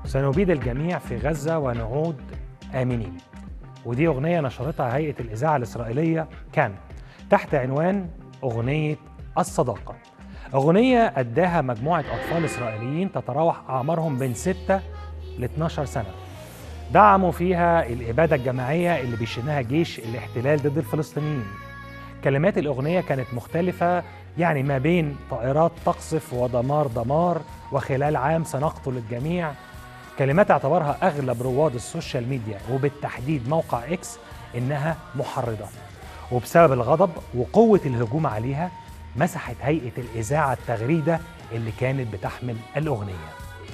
سنبيد الجميع في غزة ونعود آمنين ودي أغنية نشرتها هيئة الإذاعة الإسرائيلية كان تحت عنوان أغنية الصداقة أغنية أداها مجموعة أطفال إسرائيليين تتراوح أعمارهم بين 6 ل 12 سنة دعموا فيها الإبادة الجماعية اللي بيشنها جيش الاحتلال ضد الفلسطينيين كلمات الأغنية كانت مختلفة يعني ما بين طائرات تقصف ودمار دمار وخلال عام سنقتل الجميع كلمات اعتبرها أغلب رواد السوشيال ميديا وبالتحديد موقع إكس إنها محرضة وبسبب الغضب وقوة الهجوم عليها مسحت هيئة الإذاعة التغريدة اللي كانت بتحمل الأغنية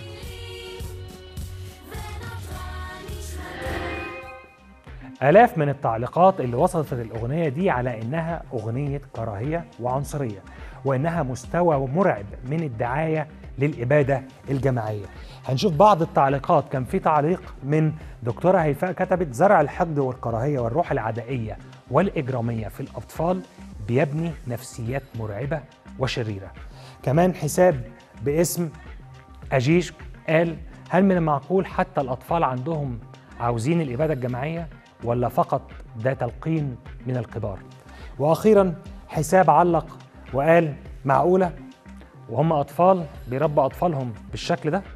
آلاف من التعليقات اللي وصلت الأغنية دي على إنها أغنية كراهية وعنصرية وإنها مستوى مرعب من الدعاية للإبادة الجماعية هنشوف بعض التعليقات كان في تعليق من دكتورة هيفاء كتبت زرع الحقد والكراهية والروح العدائية والإجرامية في الأطفال بيبني نفسيات مرعبة وشريرة كمان حساب باسم أجيش قال هل من المعقول حتى الأطفال عندهم عاوزين الإبادة الجماعية ولا فقط ده تلقين من الكبار وأخيرا حساب علق وقال معقولة وهم أطفال بيربوا أطفالهم بالشكل ده